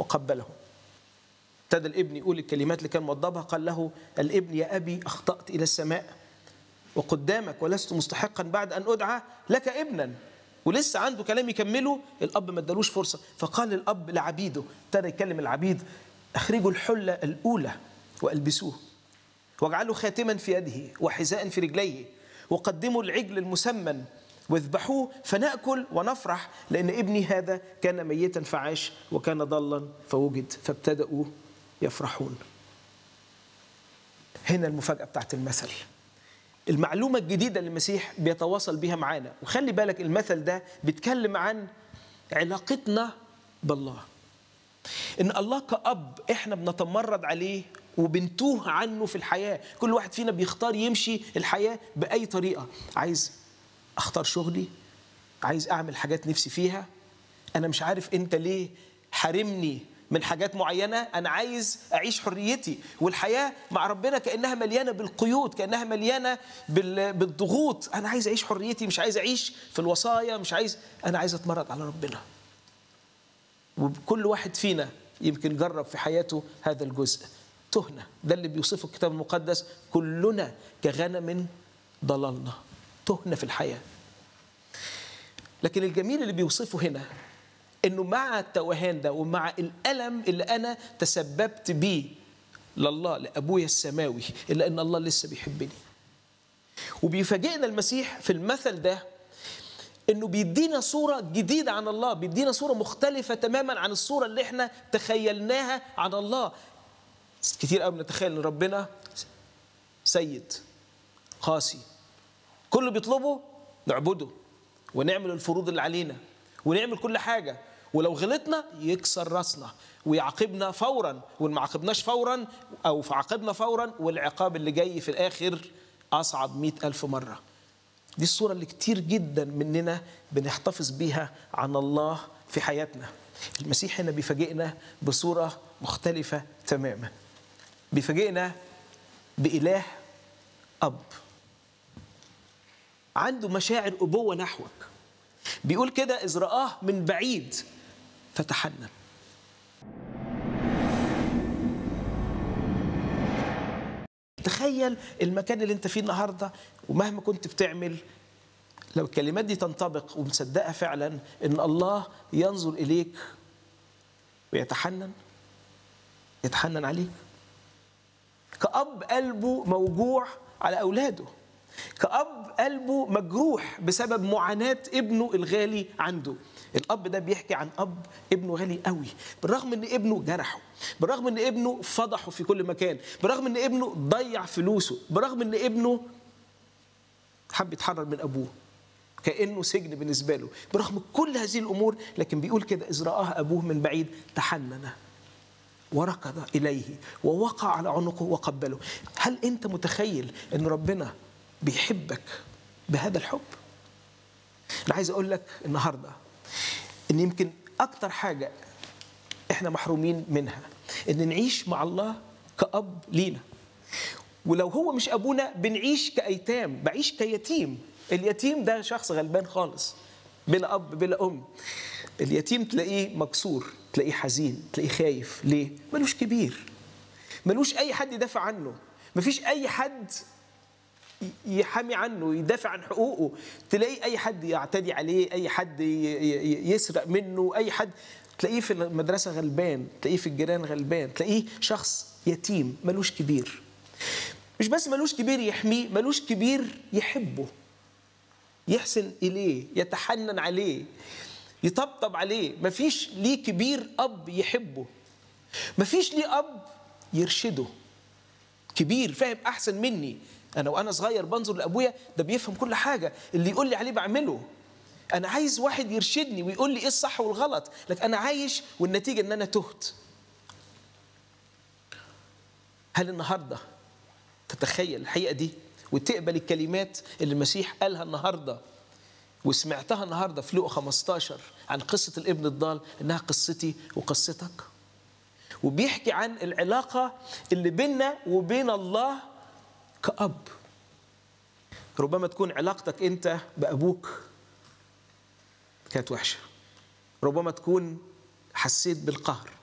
وقبله ابتدى الابن يقول الكلمات اللي كان موضبها قال له الابن يا ابي اخطات الى السماء وقدامك ولست مستحقا بعد ان ادعى لك ابنا ولسه عنده كلام يكمله الاب ما ادالوش فرصه فقال الاب لعبيده ابتدى يكلم العبيد اخرجوا الحله الاولى والبسوه واجعلوا خاتما في يده وحذاء في رجليه وقدموا العجل المسمن واذبحوه فناكل ونفرح لان ابني هذا كان ميتا فعاش وكان ضلا فوجد فابتدأوا يفرحون هنا المفاجأة بتاعت المثل المعلومة الجديدة اللي المسيح بيتواصل بيها معانا وخلي بالك المثل ده بيتكلم عن علاقتنا بالله ان الله كأب احنا بنتمرد عليه وبنتوه عنه في الحياة كل واحد فينا بيختار يمشي الحياة بأي طريقة عايز اختار شغلي عايز اعمل حاجات نفسي فيها انا مش عارف انت ليه حارمني من حاجات معينه انا عايز اعيش حريتي والحياه مع ربنا كانها مليانه بالقيود كانها مليانه بال- بالضغوط انا عايز اعيش حريتي مش عايز اعيش في الوصايا مش عايز انا عايز اتمرد على ربنا وكل واحد فينا يمكن جرب في حياته هذا الجزء تهنا ده اللي بيوصفه الكتاب المقدس كلنا كغنم ضللنا تهنا في الحياه لكن الجميل اللي بيوصفه هنا انه مع التوهان ده ومع الالم اللي انا تسببت بيه لله لابويا السماوي الا ان الله لسه بيحبني وبيفاجئنا المسيح في المثل ده انه بيدينا صوره جديده عن الله بيدينا صوره مختلفه تماما عن الصوره اللي احنا تخيلناها عن الله كتير قوي بنتخيل ان ربنا سيد قاسي كله بيطلبه نعبده ونعمل الفروض اللي علينا ونعمل كل حاجة ولو غلطنا يكسر راسنا ويعاقبنا فورا وإن ما عاقبناش فورا أو فعاقبنا فورا والعقاب اللي جاي في الآخر أصعب مئة ألف مرة دي الصورة اللي كتير جدا مننا بنحتفظ بيها عن الله في حياتنا المسيح هنا بيفاجئنا بصورة مختلفة تماما بيفاجئنا بإله أب عنده مشاعر أبوة نحوك بيقول كده إذ رآه من بعيد فتحنن تخيل المكان اللي انت فيه النهارده ومهما كنت بتعمل لو الكلمات دي تنطبق ومصدقها فعلا ان الله ينظر اليك ويتحنن يتحنن عليك كأب قلبه موجوع على أولاده كأب قلبه مجروح بسبب معاناة ابنه الغالي عنده الأب ده بيحكي عن أب ابنه غالي قوي بالرغم ان ابنه جرحه بالرغم ان ابنه فضحه في كل مكان بالرغم ان ابنه ضيع فلوسه بالرغم ان ابنه حب يتحرر من أبوه كأنه سجن بالنسبة له برغم كل هذه الأمور لكن بيقول كده إذ رآه أبوه من بعيد تحنن وركض إليه ووقع على عنقه وقبله هل أنت متخيل أن ربنا بيحبك بهذا الحب أنا عايز أقول لك النهاردة أن يمكن أكتر حاجة إحنا محرومين منها أن نعيش مع الله كأب لينا ولو هو مش أبونا بنعيش كأيتام بعيش كيتيم اليتيم ده شخص غلبان خالص بلا أب بلا أم اليتيم تلاقيه مكسور تلاقيه حزين تلاقيه خايف ليه؟ ملوش كبير ملوش أي حد يدافع عنه مفيش أي حد يحامي عنه يدافع عن حقوقه تلاقي أي حد يعتدي عليه أي حد يسرق منه أي حد تلاقيه في المدرسة غلبان تلاقيه في الجيران غلبان تلاقيه شخص يتيم ملوش كبير مش بس ملوش كبير يحميه ملوش كبير يحبه يحسن إليه يتحنن عليه يطبطب عليه مفيش ليه كبير أب يحبه مفيش ليه أب يرشده كبير فاهم أحسن مني أنا وأنا صغير بنظر لأبويا ده بيفهم كل حاجة اللي يقول لي عليه بعمله أنا عايز واحد يرشدني ويقول لي إيه الصح والغلط لكن أنا عايش والنتيجة إن أنا تهت هل النهارده تتخيل الحقيقة دي وتقبل الكلمات اللي المسيح قالها النهارده وسمعتها النهارده في لوقا 15 عن قصه الابن الضال انها قصتي وقصتك وبيحكي عن العلاقه اللي بيننا وبين الله كأب ربما تكون علاقتك انت بابوك كانت وحشه ربما تكون حسيت بالقهر